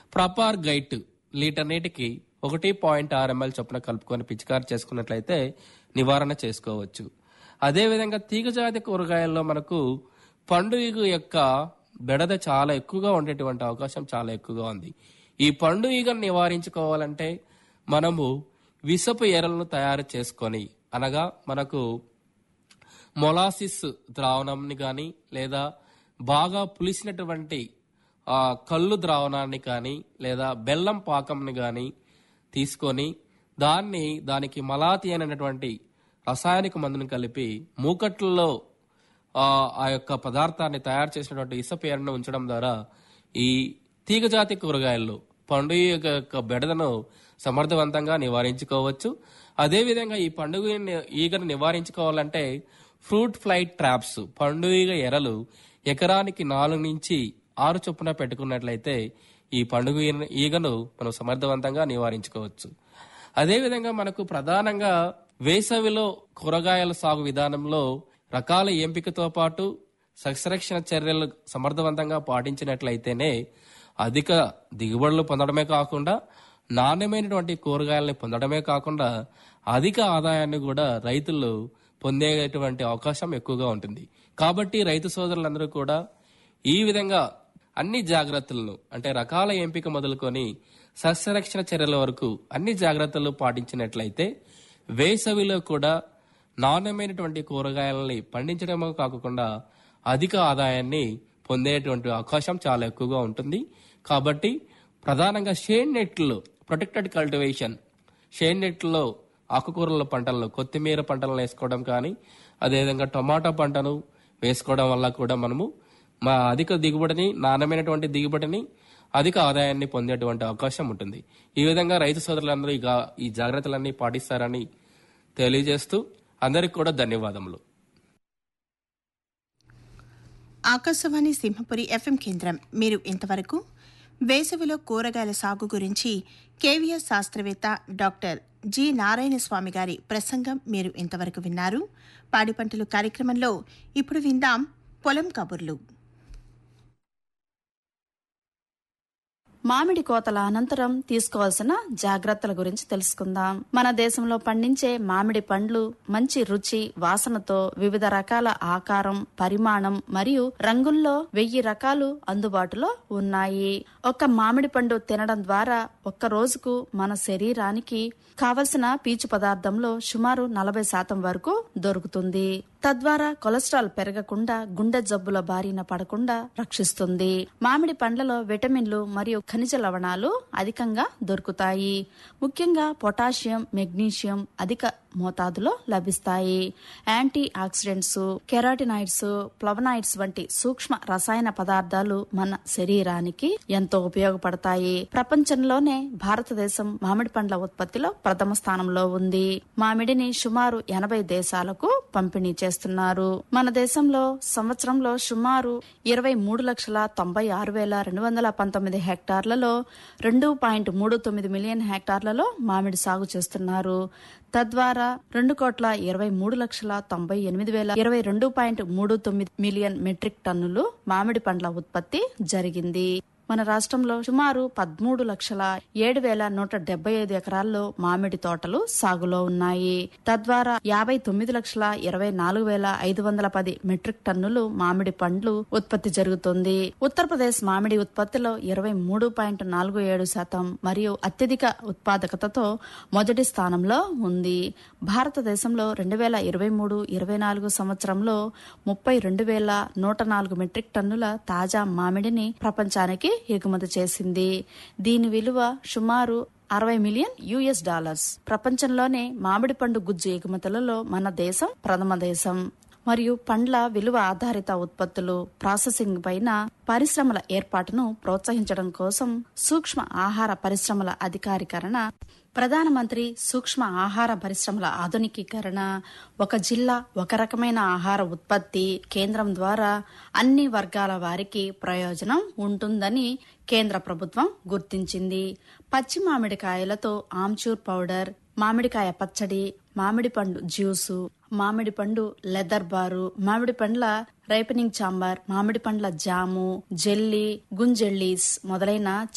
ప్రపార్ GIET litre నీటికి ఒకటి point ఆరు ఎంఎల్ చొప్పున కలుపుకొని పిచికారి చేసుకున్నట్లయితే నివారణ చేసుకోవచ్చు అదేవిధంగా తీగజాతి కూరగాయల్లో మనకు పండుగ యొక్క బెడద చాలా ఎక్కువగా ఉండేటువంటి అవకాశం చాలా ఎక్కువగా ఉంది ఈ పండు ఈగను నివారించుకోవాలంటే మనము విసపు ఎరలను తయారు చేసుకొని అనగా మనకు మొలాసిస్ ద్రావణంని కానీ లేదా బాగా పులిసినటువంటి ఆ, కళ్ళు ద్రావణాన్ని కానీ లేదా బెల్లం పాకంని కానీ తీసుకొని దాన్ని దానికి మలాతి అనేటువంటి రసాయనిక మందుని కలిపి మూకట్లలో ఆ ఆ యొక్క పదార్థాన్ని తయారు చేసినటువంటి ఇసపేరును ఉంచడం ద్వారా ఈ తీగజాతి కూరగాయల్లో పండుగ యొక్క బెడదను సమర్థవంతంగా నివారించుకోవచ్చు అదేవిధంగా ఈ పండుగ ఈగను నివారించుకోవాలంటే ఫ్రూట్ ఫ్లైట్ ట్రాప్స్ పండుగ ఎరలు ఎకరానికి నాలుగు నుంచి ఆరు చొప్పున పెట్టుకున్నట్లయితే ఈ పండుగ ఈగ- ఈగను మనం సమర్థవంతంగా నివారించుకోవచ్చు అదేవిధంగా మనకు ప్రధానంగా వేసవిలో కూరగాయల సాగు విధానంలో రకాల ఎంపికతో పాటు సస్యరక్షణ చర్యలు సమర్థవంతంగా పాటించినట్లయితేనే అధిక దిగుబడులు పొందడమే కాకుండా నాణ్యమైనటువంటి కూరగాయలని పొందడమే కాకుండా అధిక ఆదాయాన్ని కూడా రైతులు పొందేటువంటి అవకాశం ఎక్కువగా ఉంటుంది కాబట్టి రైతు సోదరులందరూ కూడా ఈ విధంగా అన్ని జాగ్రత్తలను అంటే రకాల ఎంపిక మొదలుకొని సస్యరక్షణ చర్యల వరకు అన్ని జాగ్రత్తలు పాటించినట్లయితే వేసవిలో కూడా నాణ్యమైనటువంటి కూరగాయలని పండించడమే కాకుండా అధిక ఆదాయాన్ని పొందేటువంటి అవకాశం చాలా ఎక్కువగా ఉంటుంది కాబట్టి ప్రధానంగా షేడ్ నెట్లో ప్రొటెక్టెడ్ కల్టివేషన్ షేడ్ నెట్లో ఆకుకూరల పంటలను కొత్తిమీర పంటలను వేసుకోవడం కానీ అదేవిధంగా టమాటా పంటను వేసుకోవడం వల్ల కూడా మనము మా అధిక దిగుబడిని నాణ్యమైనటువంటి దిగుబడిని అధిక ఆదాయాన్ని పొందేటువంటి అవకాశం ఉంటుంది ఈ విధంగా రైతు సోదరులందరూ ఈ గా- ఈ జాగ్రత్తలన్నీ పాటిస్తారని తెలియజేస్తూ అందరికి కూడా ధన్యవాదములు ఆకాశవాణి సింహపురి ఎఫ్ఎం కేంద్రం మీరు ఇంతవరకు వేసవిలో కూరగాయల సాగు గురించి కేవీఎస్ శాస్త్రవేత్త డాక్టర్ జి నారాయణ స్వామి గారి ప్రసంగం మీరు ఇంతవరకు విన్నారు పాడి పంటలు కార్యక్రమంలో ఇప్పుడు విందాం పొలం కబుర్లు మామిడి కోతల అనంతరం తీసుకోవాల్సిన జాగ్రత్తల గురించి తెలుసుకుందాం మన దేశంలో పండించే మామిడి పండ్లు మంచి రుచి వాసనతో వివిధ రకాల ఆకారం పరిమాణం మరియు రంగుల్లో వెయ్యి రకాలు అందుబాటులో ఉన్నాయి ఒక్క మామిడి పండు తినడం ద్వారా ఒక్క రోజుకు మన శరీరానికి కావలసిన పీచు పదార్థంలో సుమారు నలభై శాతం వరకు దొరుకుతుంది తద్వారా కొలెస్ట్రాల్ పెరగకుండా గుండె జబ్బుల బారిన పడకుండా రక్షిస్తుంది మామిడి పండ్లలో విటమిన్లు మరియు ఖనిజ లవణాలు అధికంగా దొరుకుతాయి ముఖ్యంగా పొటాషియం మెగ్నీషియం అధిక మోతాదులో లభిస్తాయి యాంటీ ఆక్సిడెంట్స్ కెరాటినాయిడ్స్ ప్లవనాయిడ్స్ వంటి సూక్ష్మ రసాయన పదార్థాలు మన శరీరానికి ఎంతో ఉపయోగపడతాయి ప్రపంచంలోనే భారతదేశం మామిడి పండ్ల ఉత్పత్తిలో ప్రథమ స్థానంలో ఉంది మామిడిని సుమారు ఎనభై దేశాలకు పంపిణీ చేస్తున్నారు మన దేశంలో సంవత్సరంలో సుమారు ఇరవై మూడు లక్షల తొంభై ఆరు వేల రెండు వందల పంతొమ్మిది హెక్టార్లలో రెండు పాయింట్ మూడు తొమ్మిది మిలియన్ హెక్టార్లలో మామిడి సాగు చేస్తున్నారు తద్వారా రెండు కోట్ల ఇరవై మూడు లక్షల తొంభై ఎనిమిది వేల ఇరవై రెండు పాయింట్ మూడు తొమ్మిది మిలియన్ మెట్రిక్ టన్నులు మామిడి పండ్ల ఉత్పత్తి జరిగింది మన రాష్ట్రంలో సుమారు పదమూడు లక్షల ఏడు వేల నూట డెబ్బై ఐదు ఎకరాల్లో మామిడి తోటలు సాగులో ఉన్నాయి తద్వారా యాభై తొమ్మిది లక్షల ఇరవై నాలుగు వేల ఐదు వందల పది మెట్రిక్ టన్నులు మామిడి పండ్లు ఉత్పత్తి జరుగుతుంది ఉత్తరప్రదేశ్ మామిడి ఉత్పత్తిలో ఇరవై మూడు పాయింట్ నాలుగు ఏడు శాతం మరియు అత్యధిక ఉత్పాదకతతో మొదటి స్థానంలో ఉంది భారతదేశంలో రెండు వేల ఇరవై మూడు ఇరవై నాలుగు సంవత్సరంలో ముప్పై రెండు వేల నూట నాలుగు మెట్రిక్ టన్నుల తాజా మామిడిని ప్రపంచానికి ఎగుమతి చేసింది దీని విలువ సుమారు అరవై మిలియన్ యుఎస్ డాలర్స్ ప్రపంచంలోనే మామిడి పండు గుజ్జు ఎగుమతులలో మన దేశం ప్రథమ దేశం మరియు పండ్ల విలువ ఆధారిత ఉత్పత్తులు ప్రాసెసింగ్ పైన పరిశ్రమల ఏర్పాటును ప్రోత్సహించడం కోసం సూక్ష్మ ఆహార పరిశ్రమల అధికారీకరణ ప్రధానమంత్రి సూక్ష్మ ఆహార పరిశ్రమల ఆధునికీకరణ ఒక జిల్లా ఒక రకమైన ఆహార ఉత్పత్తి కేంద్రం ద్వారా అన్ని వర్గాల వారికి ప్రయోజనం ఉంటుందని కేంద్ర ప్రభుత్వం గుర్తించింది పచ్చి మామిడికాయలతో ఆమ్చూర్ పౌడర్ మామిడికాయ పచ్చడి మామిడి పండు జ్యూసు మామిడి పండు లెదర్ బారు మామిడి పండ్ల రైపనింగ్ చాంబార్ మామిడి పండ్ల జాము జెల్లీ గుంజెల్లీస్ మొదలైన